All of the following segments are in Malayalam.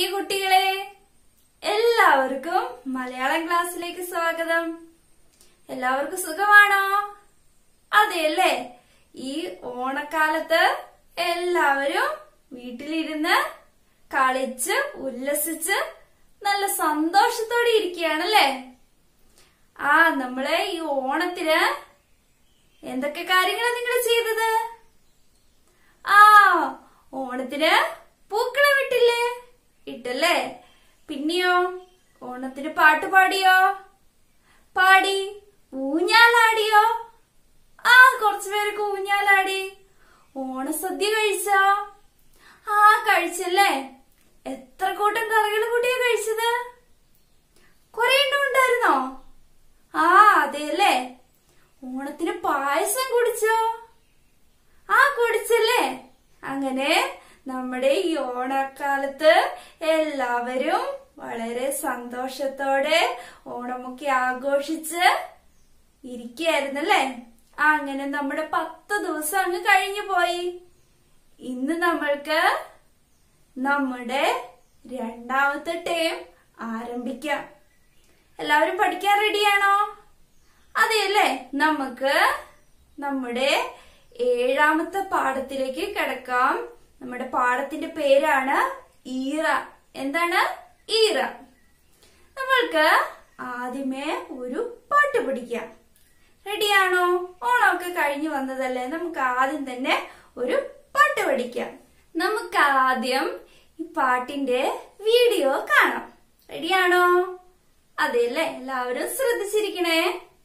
പ്രിയ കുട്ടികളെ എല്ലാവർക്കും മലയാളം ക്ലാസ്സിലേക്ക് സ്വാഗതം എല്ലാവർക്കും സുഖമാണോ അതെയല്ലേ ഈ ഓണക്കാലത്ത് എല്ലാവരും വീട്ടിലിരുന്ന് കളിച്ച് ഉല്ലസിച്ച് നല്ല സന്തോഷത്തോടെ ഇരിക്കുകയാണല്ലേ ആ നമ്മള് ഈ ഓണത്തിന് എന്തൊക്കെ കാര്യങ്ങളാണ് നിങ്ങൾ ചെയ്തത് ആ ഓണത്തിന് പൂക്കളം ഇട്ടില്ലേ ഇട്ടല്ലേ പിന്നെയോ ഓണത്തിന് പാട്ട് പാടിയോ പാടി ഊഞ്ഞാലാടിയോ ആ കുറച്ചു പേരൊക്കെ ഊഞ്ഞാലാടി ഓണസദ്യ കഴിച്ചോ ആ കഴിച്ചല്ലേ എത്ര കൂട്ടം കറികൾ കൂട്ടിയാ കഴിച്ചത് കുറെ എണ്ണം ഉണ്ടായിരുന്നോ ആ അതെയല്ലേ ഓണത്തിന് പായസം കുടിച്ചോ ആ കുടിച്ചല്ലേ അങ്ങനെ നമ്മുടെ ഈ ഓണക്കാലത്ത് എല്ലാവരും വളരെ സന്തോഷത്തോടെ ഓണമൊക്കെ ആഘോഷിച്ച് ഇരിക്കുകയായിരുന്നല്ലേ ആ അങ്ങനെ നമ്മുടെ പത്ത് ദിവസം അങ്ങ് കഴിഞ്ഞു പോയി ഇന്ന് നമ്മൾക്ക് നമ്മുടെ രണ്ടാമത്തെ ടേം ആരംഭിക്കാം എല്ലാവരും പഠിക്കാൻ റെഡിയാണോ അതെയല്ലേ നമുക്ക് നമ്മുടെ ഏഴാമത്തെ പാഠത്തിലേക്ക് കിടക്കാം നമ്മുടെ പാഠത്തിന്റെ പേരാണ് ഈറ എന്താണ് ഈറ നമ്മൾക്ക് ആദ്യമേ ഒരു പാട്ട് പഠിക്കാം റെഡിയാണോ ഓണമൊക്കെ കഴിഞ്ഞു വന്നതല്ലേ നമുക്ക് ആദ്യം തന്നെ ഒരു പാട്ട് പഠിക്കാം നമുക്ക് ആദ്യം ഈ പാട്ടിന്റെ വീഡിയോ കാണാം റെഡിയാണോ അതെല്ലേ എല്ലാവരും ശ്രദ്ധിച്ചിരിക്കണേ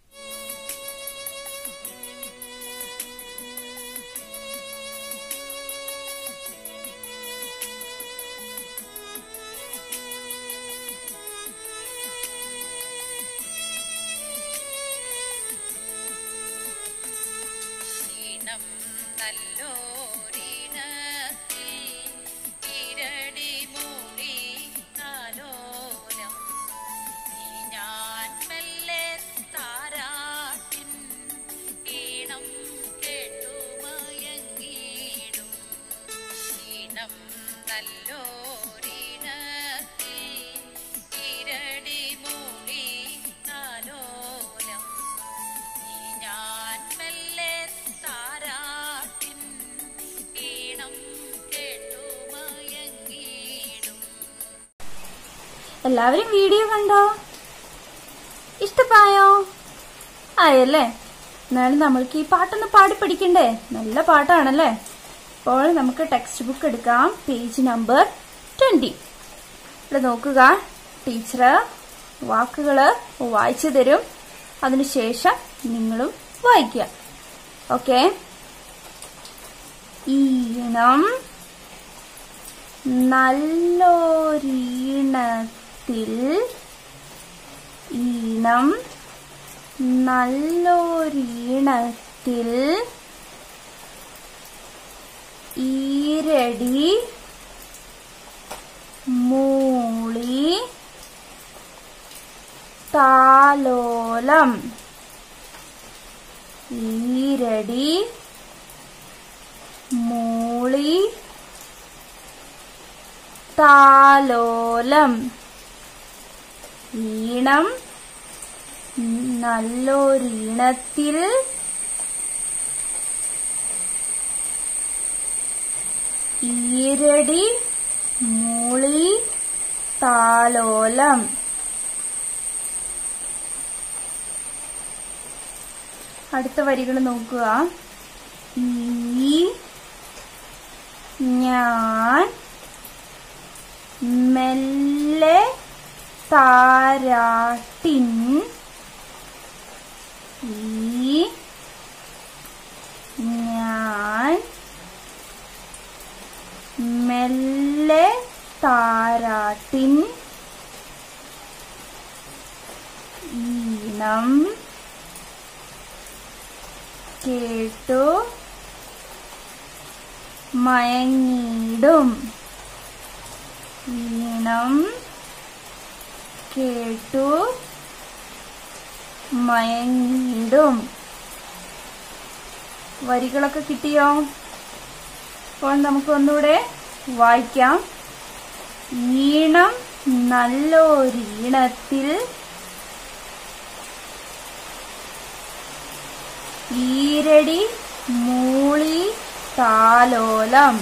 ഈണം നല്ലോരീണത്തിൽ ഇരടി മൂടി താലോലം ഈ ഞാൻ മെല്ലെ താരാട്ടിൻ ഈണം കേട്ടു മയങ്ങിയിടും ഈണം നല്ലോരീണത്തിൽ ഇരടി മൂടി താലോലം ഈ ഞാൻ മെല്ലെ താരാട്ടിൻ ഈണം കേട്ടു മയങ്ങിയിടും എല്ലാവരും വീഡിയോ കണ്ടോ ഇഷ്ടപ്പായോ ആയല്ലേ എന്നാലും നമ്മൾക്ക് ഈ പാട്ടൊന്ന് പാടി പഠിക്കണ്ടേ നല്ല പാട്ടാണല്ലേ അപ്പോൾ നമുക്ക് ടെക്സ്റ്റ് ബുക്ക് എടുക്കാം പേജ് നമ്പർ ട്വന്റി ഇവിടെ നോക്കുക ടീച്ചർ വാക്കുകള് വായിച്ചു തരും അതിനുശേഷം നിങ്ങളും വായിക്കുക ഓക്കെ ഈണം നല്ലൊരീണത്തിൽ ഈണം നല്ലൊരീണത്തിൽ ഈരടി മൂളി താലോലം ഈരടി മൂളി താലോലം ഈണം നല്ലൊരീണത്തിൽ ഈരടി മൂളി താലോലം അടുത്ത വരികൾ നോക്കുക ഈ ഞാൻ മെല്ലെ താരാട്ടിൻ ഈ ഞാൻ മെല്ലെ താരാട്ടിൻ ഈണം കേട്ടു മയങ്ങിടും ഈണം കേട്ടു മയങ്ങിടും വരികളൊക്കെ കിട്ടിയോ അപ്പോൾ നമുക്ക് ഒന്നുകൂടെ വായിക്കാം ഈണം നല്ലൊരീണത്തിൽ ഈരടി മൂളി താലോലം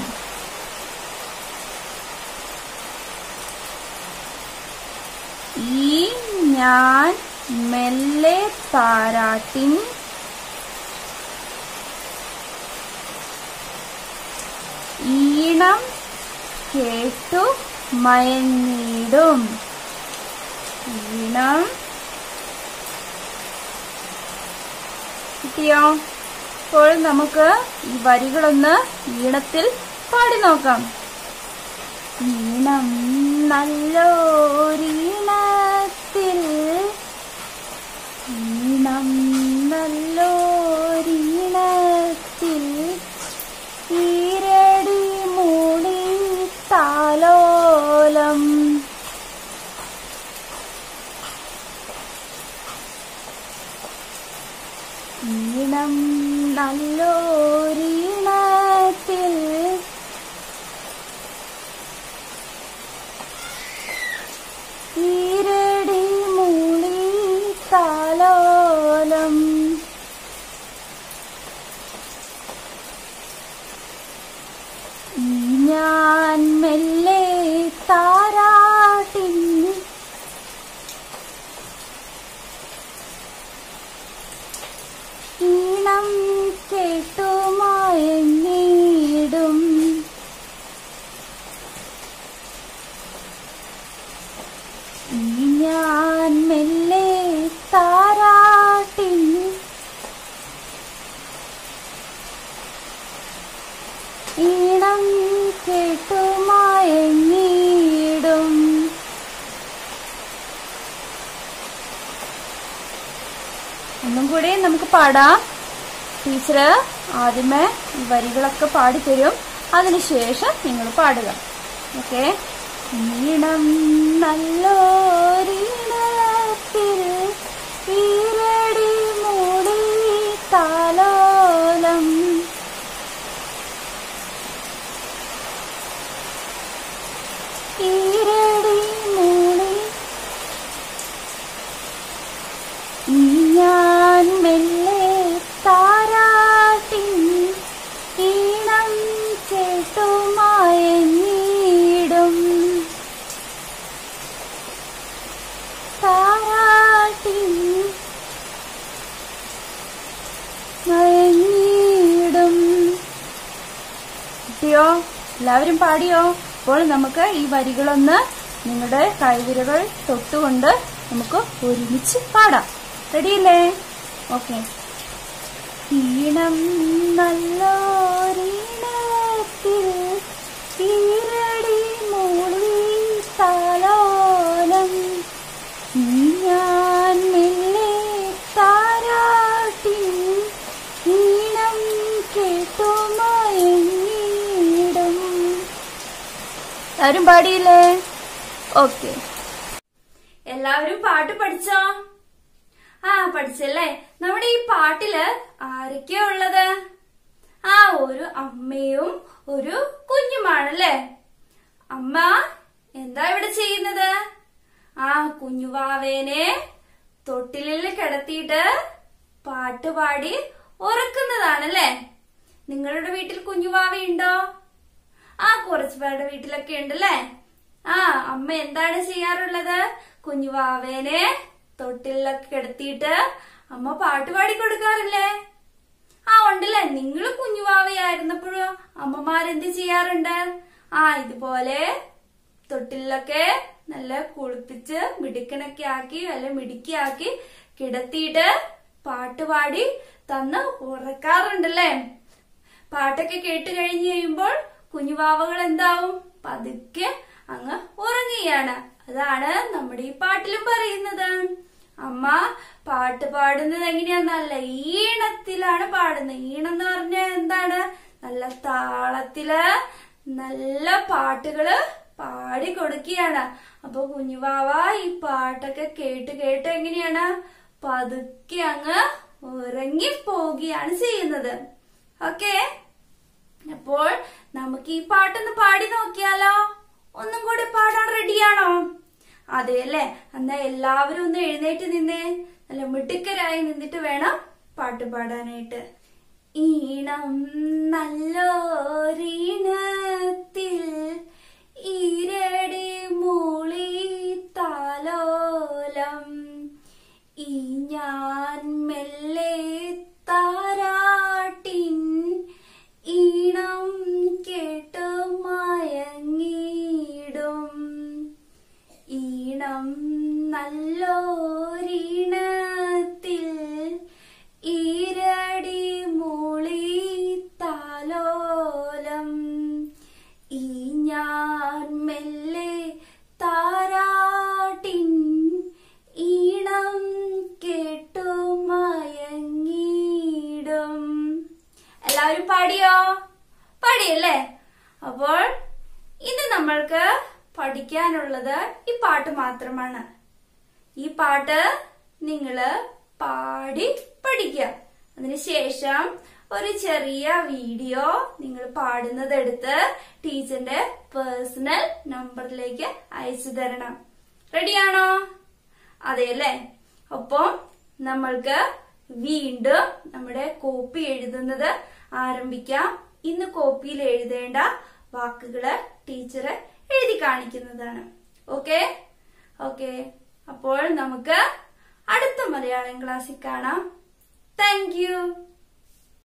ഈ ഞാൻ മെല്ലെ താരാട്ടിൻ ഈണം കേട്ടു മയങ്ങിടും ഈണം കിട്ടിയോ ഇപ്പോൾ നമുക്ക് ഈ വരികളൊന്ന് ഈണത്തിൽ പാടി നോക്കാം ഈണം നല്ലോരീണത്തിൽ ഈണം നല്ലോരീണത്തിൽ ഈരടി മൂടി താലോലം ഈണം നല്ലോരീണത്തിൽ ഈരടി മൂളി താലോലം ഈ ഞാൻ മെല്ലെ താരാട്ടിൻ ഈണം കേട്ടു മയങ്ങിടും ഈ ഞാൻ മെല്ലെ താരാട്ടിൻ ഈണം കേട്ടു മയങ്ങിടും ഒന്നും കൂടി നമുക്ക് പാടാം ടീച്ചർ ആദ്യമേ ഈ വരികളൊക്കെ പാടിത്തരും അതിനുശേഷം നിങ്ങൾ പാടുക ഓക്കെ ഈണം നല്ലോരീണത്തിൽ ഈരടി മൂടി താലോലം ഈരടി മൂടി ഈ ഞാൻ മെല്ലെ താരാട്ടി ഈണം കേട്ടു മയങ്ങിടും താരാട്ടി മയങ്ങിടും കിട്ടിയോ എല്ലാവരും പാടിയോ അപ്പോൾ നമുക്ക് ഈ വരികളൊന്ന് നിങ്ങളുടെ കൈവിരകൾ തൊട്ടുകൊണ്ട് നമുക്ക് ഒരുമിച്ച് പാടാം റെഡിയല്ലേ ഓക്കെ ഈണം നല്ലോരീണത്തിൽ ഈരടി മൂളി താലോലം ഈ ഞാൻ മെല്ലെ താരാട്ടി ഈണം കേട്ടു മയങ്ങിടും ആരും പാടിയില്ലേ ഓക്കെ എല്ലാവരും പാട്ട് പഠിച്ചോ ആ പഠിച്ചല്ലേ നമ്മുടെ ഈ പാട്ടില് ആരൊക്കെയാ ഉള്ളത് ആ ഒരു അമ്മയും ഒരു കുഞ്ഞുമാണല്ലേ അമ്മ എന്താ ഇവിടെ ചെയ്യുന്നത് ആ കുഞ്ഞുവാവേനെ തൊട്ടിലിൽ കിടത്തിയിട്ട് പാട്ട് പാടി ഉറക്കുന്നതാണല്ലേ നിങ്ങളുടെ വീട്ടിൽ കുഞ്ഞുവാവയുണ്ടോ ആ കുറച്ചു പേരുടെ വീട്ടിലൊക്കെ ഉണ്ടല്ലേ ആ അമ്മ എന്താണ് ചെയ്യാറുള്ളത് കുഞ്ഞുവാവേനെ തൊട്ടിലൊക്കെ കിടത്തിയിട്ട് അമ്മ പാട്ട് പാടി കൊടുക്കാറില്ലേ ആ ഉണ്ടല്ലേ നിങ്ങൾ കുഞ്ഞുവാവയായിരുന്നപ്പോഴും അമ്മമാരെന്ത് ചെയ്യാറുണ്ട് ആ ഇതുപോലെ തൊട്ടിലൊക്കെ നല്ല കുളിപ്പിച്ച് മിടുക്കനൊക്കെ ആക്കി നല്ല മിടുക്കിയാക്കി കിടത്തിയിട്ട് പാട്ട് പാടി തന്ന് ഉറക്കാറുണ്ടല്ലേ പാട്ടൊക്കെ കേട്ട് കഴിഞ്ഞ് കഴിയുമ്പോൾ കുഞ്ഞുവാവകൾ എന്താവും പതുക്കെ അങ്ങ് ഉറങ്ങുകയാണ് അതാണ് നമ്മുടെ ഈ പാട്ടിലും പറയുന്നത് അമ്മ പാട്ട് പാടുന്നത് എങ്ങനെയാ നല്ല ഈണത്തിലാണ് പാടുന്നത് ഈണം എന്ന് പറഞ്ഞാൽ എന്താണ് നല്ല താളത്തില് നല്ല പാട്ടുകള് പാടി കൊടുക്കുകയാണ് അപ്പൊ കുഞ്ഞുവാവ ഈ പാട്ടൊക്കെ കേട്ട് കേട്ട് എങ്ങനെയാണ് പതുക്കെ അങ്ങ് ഉറങ്ങി പോവുകയാണ് ചെയ്യുന്നത് ഓക്കെ അപ്പോൾ നമുക്ക് ഈ പാട്ടൊന്ന് പാടി നോക്കിയാലോ ഒന്നും കൂടി പാടാൻ റെഡിയാണോ അതെ അല്ലേ എന്നാ എല്ലാവരും ഒന്ന് എഴുന്നേറ്റ് നിന്നേ നല്ല മിടുക്കരായി നിന്നിട്ട് വേണം പാട്ട് പാടാനായിട്ട് ഈണം നല്ലോരീണത്തിൽ ഈരടി മൂളി താലോലം ഈ ഞാൻ മെല്ലെ താരാട്ടിൻ ഈണം കേട്ടു മയങ്ങിടും ഈണം നല്ലോരീണത്തിൽ ഈരടി മൂളി താലോലം ഈ ഞാൻ മെല്ലെ താരാട്ടിൻ ഈണം കേട്ടു മയങ്ങിടും എല്ലാവരും പാടിയോ പാടിയല്ലേ അപ്പോൾ ഇന്ന് നമ്മൾക്ക് പഠിക്കാനുള്ളത് ഈ പാട്ട് മാത്രമാണ് ഈ പാട്ട് നിങ്ങള് പാടി പഠിക്കുക അതിനുശേഷം ഒരു ചെറിയ വീഡിയോ നിങ്ങൾ പാടുന്നത് എടുത്ത് ടീച്ചറിന്റെ പേഴ്സണൽ നമ്പറിലേക്ക് അയച്ചു തരണം റെഡിയാണോ അതെയല്ലേ അപ്പം നമ്മൾക്ക് വീണ്ടും നമ്മുടെ കോപ്പി എഴുതുന്നത് ആരംഭിക്കാം ഇന്ന് കോപ്പിയിൽ എഴുതേണ്ട വാക്കുകള് ടീച്ചർ എഴുതി കാണിക്കുന്നതാണ് ഓക്കെ ഓക്കെ അപ്പോൾ നമുക്ക് അടുത്ത മലയാളം ക്ലാസ്സിൽ കാണാം താങ്ക് യു